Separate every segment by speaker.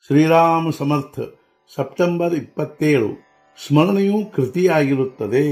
Speaker 1: ಶ್ರೀರಾಮ ಸಮರ್ಥ September ಇಪ್ಪತ್ತೇಳು ಸ್ಮರಣೆಯು ಕೃತಿಯಾಗಿರುತ್ತದೆ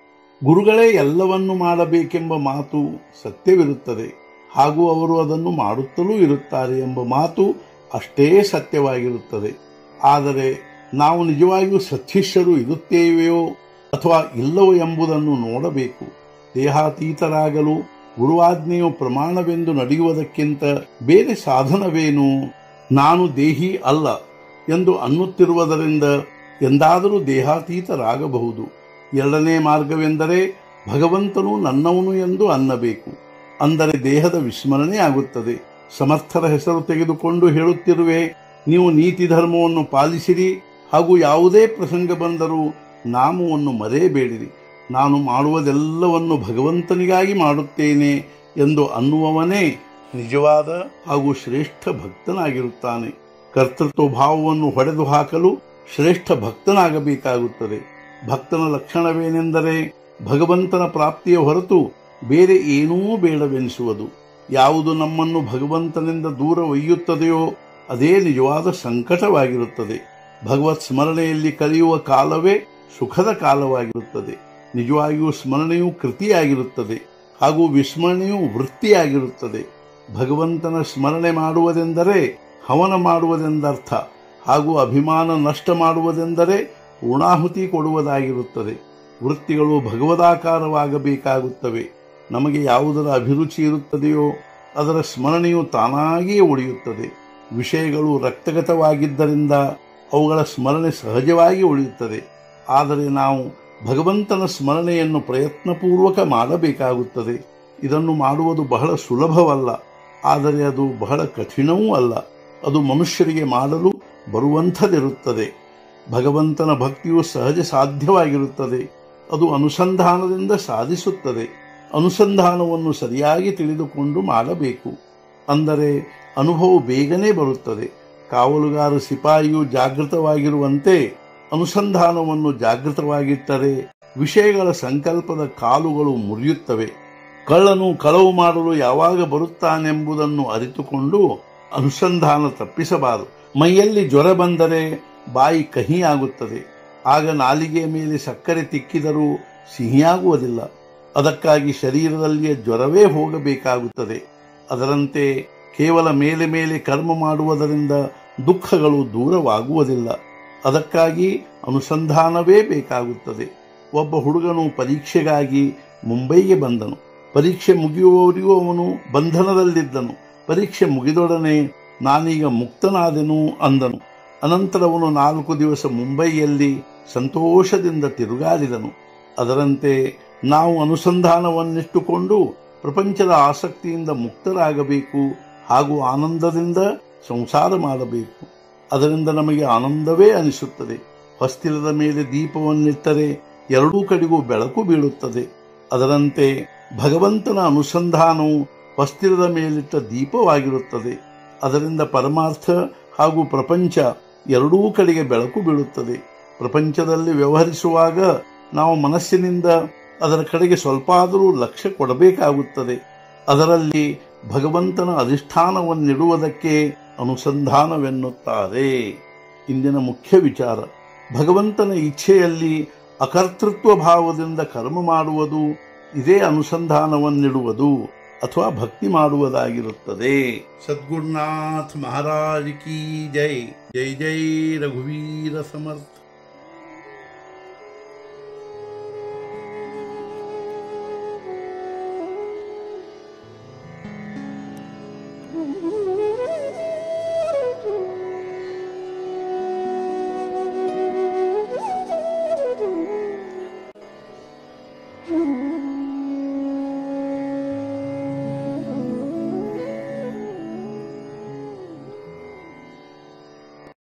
Speaker 1: ಗುರುಗಳೇ ಎಲ್ಲವನ್ನು ಮಾಡಬೇಕೆಂಬ ಮಾತು ಸತ್ಯವಿರುತ್ತದೆ ಹಾಗೂ ಅವರು ಅದನ್ನು ಮಾಡುತ್ತಲೂ ಇರುತ್ತಾರೆ ಎಂಬ ಮಾತು ಅಷ್ಟೇ ಸತ್ಯವಾಗಿರುತ್ತದೆ ಆದರೆ ನಾವು ನಿಜವಾಗಿಯೂ ಸತ್ಯಿಷ್ಯರು ಇರುತ್ತೇವೆಯೋ ಅಥವಾ ಇಲ್ಲವೋ ಎಂಬುದನ್ನು ನೋಡಬೇಕು ದೇಹಾತೀತರಾಗಲು ಗುರುವಾಜ್ಞೆಯು ಪ್ರಮಾಣವೆಂದು ನಡೆಯುವುದಕ್ಕಿಂತ ಬೇರೆ ಸಾಧನವೇನು ನಾನು ದೇಹಿ ಅಲ್ಲ ಎಂದು ಅನ್ನುತ್ತಿರುವುದರಿಂದ ಎಂದಾದರೂ ದೇಹಾತೀತರಾಗಬಹುದು ಎರಡನೇ ಮಾರ್ಗವೆಂದರೆ ಭಗವಂತನು ನನ್ನವನು ಎಂದು ಅನ್ನಬೇಕು ಅಂದರೆ ದೇಹದ ವಿಸ್ಮರಣೆ ಆಗುತ್ತದೆ ಸಮರ್ಥರ ಹೆಸರು ತೆಗೆದುಕೊಂಡು ಹೇಳುತ್ತಿರುವೆ ನೀವು ನೀತಿ ಧರ್ಮವನ್ನು ಪಾಲಿಸಿರಿ ಹಾಗೂ ಯಾವುದೇ ಪ್ರಸಂಗ ಬಂದರೂ ನಾಮವನ್ನು ಮರೆಯಬೇಡಿರಿ ನಾನು ಮಾಡುವುದೆಲ್ಲವನ್ನು ಭಗವಂತನಿಗಾಗಿ ಮಾಡುತ್ತೇನೆ ಎಂದು ಅನ್ನುವವನೇ ನಿಜವಾದ ಹಾಗೂ ಶ್ರೇಷ್ಠ ಭಕ್ತನಾಗಿರುತ್ತಾನೆ ಕರ್ತೃತ್ವ ಭಾವವನ್ನು ಹೊಡೆದು ಹಾಕಲು ಶ್ರೇಷ್ಠ ಭಕ್ತನಾಗಬೇಕಾಗುತ್ತದೆ ಭಕ್ತನ ಲಕ್ಷಣವೇನೆಂದರೆ ಭಗವಂತನ ಪ್ರಾಪ್ತಿಯ ಹೊರತು ಬೇರೆ ಏನೂ ಬೇಡವೆನಿಸುವುದು ಯಾವುದು ನಮ್ಮನ್ನು ಭಗವಂತನಿಂದ ದೂರ ಒಯ್ಯುತ್ತದೆಯೋ ಅದೇ ನಿಜವಾದ ಸಂಕಟವಾಗಿರುತ್ತದೆ ಭಗವತ್ ಸ್ಮರಣೆಯಲ್ಲಿ ಕಳೆಯುವ ಕಾಲವೇ ಸುಖದ ಕಾಲವಾಗಿರುತ್ತದೆ ನಿಜವಾಗಿಯೂ ಸ್ಮರಣೆಯು ಕೃತಿಯಾಗಿರುತ್ತದೆ ಹಾಗೂ ವಿಸ್ಮರಣೆಯು ವೃತ್ತಿಯಾಗಿರುತ್ತದೆ ಭಗವಂತನ ಸ್ಮರಣೆ ಮಾಡುವುದೆಂದರೆ ಹವನ ಮಾಡುವುದೆಂದರ್ಥ ಹಾಗೂ ಅಭಿಮಾನ ನಷ್ಟ ಮಾಡುವುದೆಂದರೆ ಪೂರ್ಣಾಹುತಿ ಕೊಡುವುದಾಗಿರುತ್ತದೆ ವೃತ್ತಿಗಳು ಭಗವದಾಕಾರವಾಗಬೇಕಾಗುತ್ತವೆ ನಮಗೆ ಯಾವುದರ ಅಭಿರುಚಿ ಇರುತ್ತದೆಯೋ ಅದರ ಸ್ಮರಣೆಯು ತಾನಾಗಿಯೇ ಉಳಿಯುತ್ತದೆ ವಿಷಯಗಳು ರಕ್ತಗತವಾಗಿದ್ದರಿಂದ ಅವುಗಳ ಸ್ಮರಣೆ ಸಹಜವಾಗಿ ಉಳಿಯುತ್ತದೆ ಆದರೆ ನಾವು ಭಗವಂತನ ಸ್ಮರಣೆಯನ್ನು ಪ್ರಯತ್ನಪೂರ್ವಕ ಮಾಡಬೇಕಾಗುತ್ತದೆ ಇದನ್ನು ಮಾಡುವುದು ಬಹಳ ಸುಲಭವಲ್ಲ ಆದರೆ ಅದು ಬಹಳ ಕಠಿಣವೂ ಅಲ್ಲ ಅದು ಮನುಷ್ಯರಿಗೆ ಮಾಡಲು ಬರುವಂಥದಿರುತ್ತದೆ ಭಗವಂತನ ಭಕ್ತಿಯು ಸಹಜ ಸಾಧ್ಯವಾಗಿರುತ್ತದೆ ಅದು ಅನುಸಂಧಾನದಿಂದ ಸಾಧಿಸುತ್ತದೆ ಅನುಸಂಧಾನವನ್ನು ಸರಿಯಾಗಿ ತಿಳಿದುಕೊಂಡು ಮಾಡಬೇಕು ಅಂದರೆ ಅನುಭವ ಬೇಗನೆ ಬರುತ್ತದೆ ಕಾವಲುಗಾರ ಸಿಪಾಯಿಯು ಜಾಗೃತವಾಗಿರುವಂತೆ ಅನುಸಂಧಾನವನ್ನು ಜಾಗೃತವಾಗಿಟ್ಟರೆ ವಿಷಯಗಳ ಸಂಕಲ್ಪದ ಕಾಲುಗಳು ಮುರಿಯುತ್ತವೆ ಕಳ್ಳನು ಕಳವು ಮಾಡಲು ಯಾವಾಗ ಬರುತ್ತಾನೆಂಬುದನ್ನು ಅರಿತುಕೊಂಡು ಅನುಸಂಧಾನ ತಪ್ಪಿಸಬಾರದು ಮೈಯಲ್ಲಿ ಜ್ವರ ಬಂದರೆ ಬಾಯಿ ಕಹಿಯಾಗುತ್ತದೆ ಆಗ ನಾಲಿಗೆಯ ಮೇಲೆ ಸಕ್ಕರೆ ತಿಕ್ಕಿದರೂ ಸಿಹಿಯಾಗುವುದಿಲ್ಲ ಅದಕ್ಕಾಗಿ ಶರೀರದಲ್ಲಿಯ ಜ್ವರವೇ ಹೋಗಬೇಕಾಗುತ್ತದೆ ಅದರಂತೆ ಕೇವಲ ಮೇಲೆ ಮೇಲೆ ಕರ್ಮ ಮಾಡುವುದರಿಂದ ದುಃಖಗಳು ದೂರವಾಗುವುದಿಲ್ಲ ಅದಕ್ಕಾಗಿ ಅನುಸಂಧಾನವೇ ಬೇಕಾಗುತ್ತದೆ ಒಬ್ಬ ಹುಡುಗನು ಪರೀಕ್ಷೆಗಾಗಿ ಮುಂಬೈಗೆ ಬಂದನು ಪರೀಕ್ಷೆ ಮುಗಿಯುವವರೆಗೂ ಅವನು ಬಂಧನದಲ್ಲಿದ್ದನು ಪರೀಕ್ಷೆ ಮುಗಿದೊಡನೆ ನಾನೀಗ ಮುಕ್ತನಾದೆನು ಅಂದನು ಅನಂತರ ಅವನು ನಾಲ್ಕು ದಿವಸ ಮುಂಬೈಯಲ್ಲಿ ಸಂತೋಷದಿಂದ ತಿರುಗಾಡಿದನು ಅದರಂತೆ ನಾವು ಅನುಸಂಧಾನವನ್ನಿಟ್ಟುಕೊಂಡು ಪ್ರಪಂಚದ ಆಸಕ್ತಿಯಿಂದ ಮುಕ್ತರಾಗಬೇಕು ಹಾಗೂ ಆನಂದದಿಂದ ಸಂಸಾರ ಮಾಡಬೇಕು ಅದರಿಂದ ನಮಗೆ ಆನಂದವೇ ಅನಿಸುತ್ತದೆ ಹೊಸ್ತಿಲದ ಮೇಲೆ ದೀಪವನ್ನಿಟ್ಟರೆ ಎರಡೂ ಕಡೆಗೂ ಬೆಳಕು ಬೀಳುತ್ತದೆ ಅದರಂತೆ ಭಗವಂತನ ಅನುಸಂಧಾನವು ಹೊಸ್ತಿಲದ ಮೇಲಿಟ್ಟ ದೀಪವಾಗಿರುತ್ತದೆ ಅದರಿಂದ ಪರಮಾರ್ಥ ಹಾಗೂ ಪ್ರಪಂಚ ಎರಡೂ ಕಡೆಗೆ ಬೆಳಕು ಬೀಳುತ್ತದೆ ಪ್ರಪಂಚದಲ್ಲಿ ವ್ಯವಹರಿಸುವಾಗ ನಾವು ಮನಸ್ಸಿನಿಂದ ಅದರ ಕಡೆಗೆ ಸ್ವಲ್ಪ ಆದರೂ ಲಕ್ಷ್ಯ ಕೊಡಬೇಕಾಗುತ್ತದೆ ಅದರಲ್ಲಿ ಭಗವಂತನ ಅಧಿಷ್ಠಾನವನ್ನಿಡುವುದಕ್ಕೆ ಅನುಸಂಧಾನವೆನ್ನುತ್ತಾರೆ ಇಂದಿನ ಮುಖ್ಯ ವಿಚಾರ ಭಗವಂತನ ಇಚ್ಛೆಯಲ್ಲಿ ಅಕರ್ತೃತ್ವ ಭಾವದಿಂದ ಕರ್ಮ ಮಾಡುವುದು ಇದೇ ಅನುಸಂಧಾನವನ್ನಿಡುವುದು ಅಥವಾ ಭಕ್ತಿ ಮಾಡುವುದಾಗಿರುತ್ತದೆ ಸದ್ಗುರುನಾಥ್ ಮಹಾರಾಜ್ ಕಿ ಜೈ ಜೈ ಜೈ ರಘುವೀರ ಸಮರ್ಥ